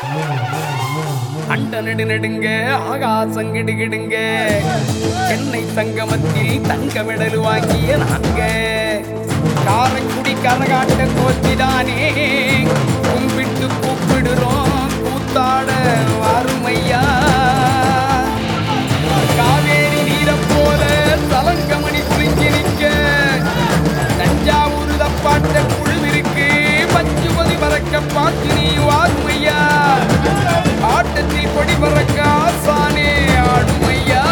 அண்ட நெடு நெடுங்க ஆகாசம் கிடுகிடுங்க சென்னை சங்கமத்தில் தங்க மெடல் வாங்கிய நாங்க காரைக்குடி கரகாட்ட கோச்சிதானே கும்பிட்டு கூப்பிடுறோம் கூத்தாட வாருமையா காவேரி நீரைப் போல தலங்கமணி குறிஞ்சி நிற்க தஞ்சாவூர் தப்பாட்ட குழுவிற்கு பஞ்சுமதி பறக்க பார்த்து நீ வாருமையா ஆட்டத்தில் கொடி பறக்க ஆசானே ஆடுமையா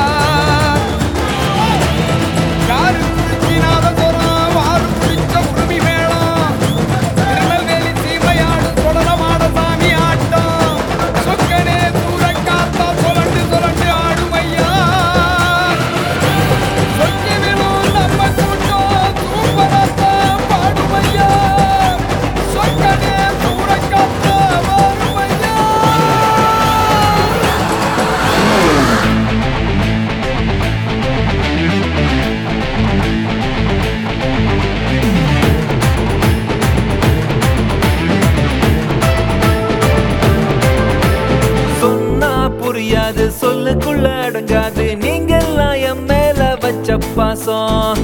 யாரு குளிச்சினாத சொரம் வாரு குளிச்ச உரிமை மேளம் திருநெல்வேலி சீமையாடு தொடரமாட சாமி ஆட்டம் சொக்கனே தூர காத்தா சுரண்டு சுரண்டு ஆடுமையா சொக்கி விழும் நம்ம கூட்டம் சூப்பராத்தான் பாடுமையா சொக்கனே தூர காத்தா வாருமையா சொன்னா புரியாது சொல்லுக்குள்ள அடங்காது நீங்கெல்லாம் என் மேல வச்ச பாசம்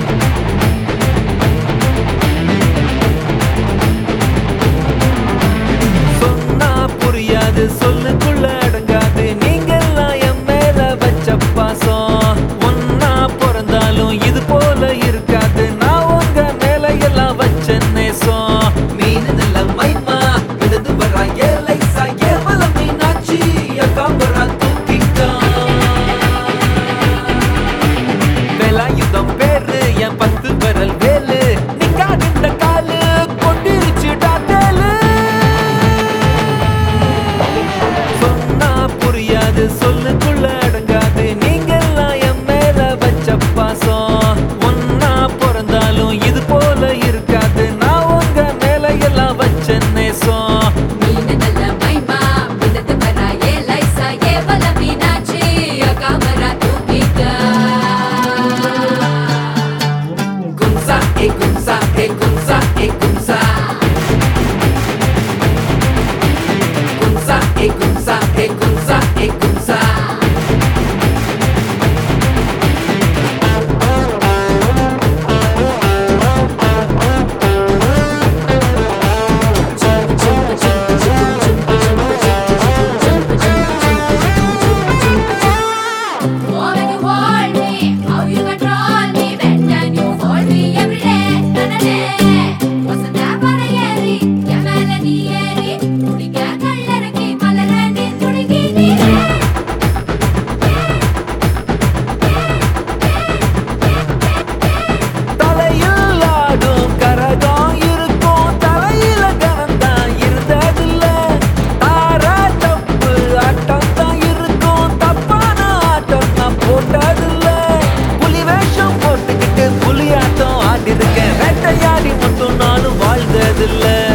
சொன்னா புரியாது சொல்லுக்குள்ள அடங்காது நீங்கெல்லாம் என் மேல வச்ச பாசம் ஒன்னா பிறந்தாலும் இது போல இருக்காது நான் உங்க மேல எல்லாம் வச்ச நேசம் மீன் நல்ல மைமா விழுந்து வரா ஏலை சாயவல மீனாட்சி அக்காம்பரா தூக்கிட்டான் வேலாயுதம் பேரு என் பத்து விரல் வேலு நிக்காடிந்த காலு கொண்டிருச்சுடா தேலு சொன்னா புரியாது சொல்லுக்குள்ள அடங்காது நீங்கெல்லாம் என் மேல வச்ச பாசம் ஒன்னா பிறந்தாலும் இது போல இருக்காது நான் உங்க மேல எல்லாம் வச்ச நேசம் மீனு நல்ல மைமா விழுந்து வரா ஏலைசா ஏவல மீனாட்சி அகாமரா தூக்கிட்டா கும்சா ஏ கும்சா ஏ கும்சா ஏ கும்சா கும்சா ஏ கும்சா ஏ கும்சா ஏ கும்சா Oh, when you hold me, how you control me, when can you hold me every day, நனனே. Vasantha பறையேறி, என் மேல நீ ஏறி, குடிக்க கல்லறைக்கு மலர நீ துடிக்கி நீரே. தலையில் ஆடும் கரகம் இருக்கும் தலையில கனந்தான் இருந்ததில்ல தாரா தப்பு ஆட்டம் தான் இருக்கும் தப்பான ஆட்டம் நான் போட்டதில்ல புலி வேஷம் போட்டுக்கிட்டு புலியாட்டம் ஆடிருக்கேன் வேட்டையாடி மட்டும் நானும் வாழ்ந்ததில்லை